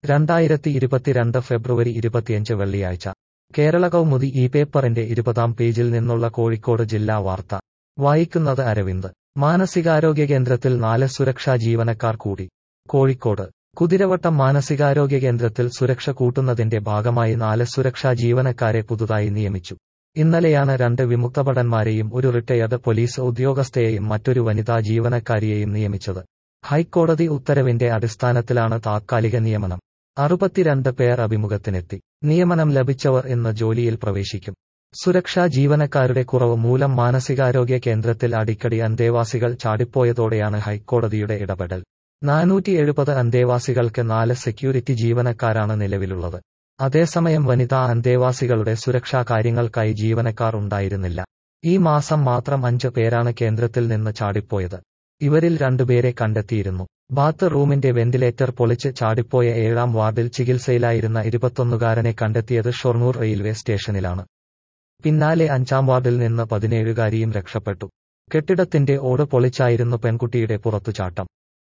രണ്ടായിരത്തി ഇരുപത്തിരണ്ട് ഫെബ്രുവരി ഇരുപത്തിയഞ്ച് വെള്ളിയാഴ്ച കേരള കൗമുദി ഈ പേപ്പറിന്റെ ഇരുപതാം പേജിൽ നിന്നുള്ള കോഴിക്കോട് ജില്ലാ വാർത്ത വായിക്കുന്നത് അരവിന്ദ് മാനസികാരോഗ്യ കേന്ദ്രത്തിൽ നാല് സുരക്ഷാ ജീവനക്കാർ കൂടി കോഴിക്കോട് കുതിരവട്ടം മാനസികാരോഗ്യ കേന്ദ്രത്തിൽ സുരക്ഷ കൂട്ടുന്നതിന്റെ ഭാഗമായി നാല് സുരക്ഷാ ജീവനക്കാരെ പുതുതായി നിയമിച്ചു ഇന്നലെയാണ് രണ്ട് വിമുക്തഭടന്മാരെയും ഒരു റിട്ടയർഡ് പോലീസ് ഉദ്യോഗസ്ഥയെയും മറ്റൊരു വനിതാ ജീവനക്കാരിയെയും നിയമിച്ചത് ഹൈക്കോടതി ഉത്തരവിന്റെ അടിസ്ഥാനത്തിലാണ് താത്കാലിക നിയമനം അറുപത്തിരണ്ട് പേർ അഭിമുഖത്തിനെത്തി നിയമനം ലഭിച്ചവർ ഇന്ന് ജോലിയിൽ പ്രവേശിക്കും സുരക്ഷാ ജീവനക്കാരുടെ കുറവ് മൂലം മാനസികാരോഗ്യ കേന്ദ്രത്തിൽ അടിക്കടി അന്തേവാസികൾ ചാടിപ്പോയതോടെയാണ് ഹൈക്കോടതിയുടെ ഇടപെടൽ നാനൂറ്റി എഴുപത് അന്തേവാസികൾക്ക് നാല് സെക്യൂരിറ്റി ജീവനക്കാരാണ് നിലവിലുള്ളത് അതേസമയം വനിതാ അന്തേവാസികളുടെ സുരക്ഷാ കാര്യങ്ങൾക്കായി ജീവനക്കാർ ഉണ്ടായിരുന്നില്ല ഈ മാസം മാത്രം അഞ്ച് പേരാണ് കേന്ദ്രത്തിൽ നിന്ന് ചാടിപ്പോയത് ഇവരിൽ രണ്ടുപേരെ കണ്ടെത്തിയിരുന്നു ബാത്ത് റൂമിന്റെ വെന്റിലേറ്റർ പൊളിച്ച് ചാടിപ്പോയ ഏഴാം വാർഡിൽ ചികിത്സയിലായിരുന്ന ഇരുപത്തൊന്നുകാരനെ കണ്ടെത്തിയത് ഷൊർണൂർ റെയിൽവേ സ്റ്റേഷനിലാണ് പിന്നാലെ അഞ്ചാം വാർഡിൽ നിന്ന് പതിനേഴുകാരിയും രക്ഷപ്പെട്ടു കെട്ടിടത്തിന്റെ ഓട് പൊളിച്ചായിരുന്നു പെൺകുട്ടിയുടെ പുറത്തുചാട്ടം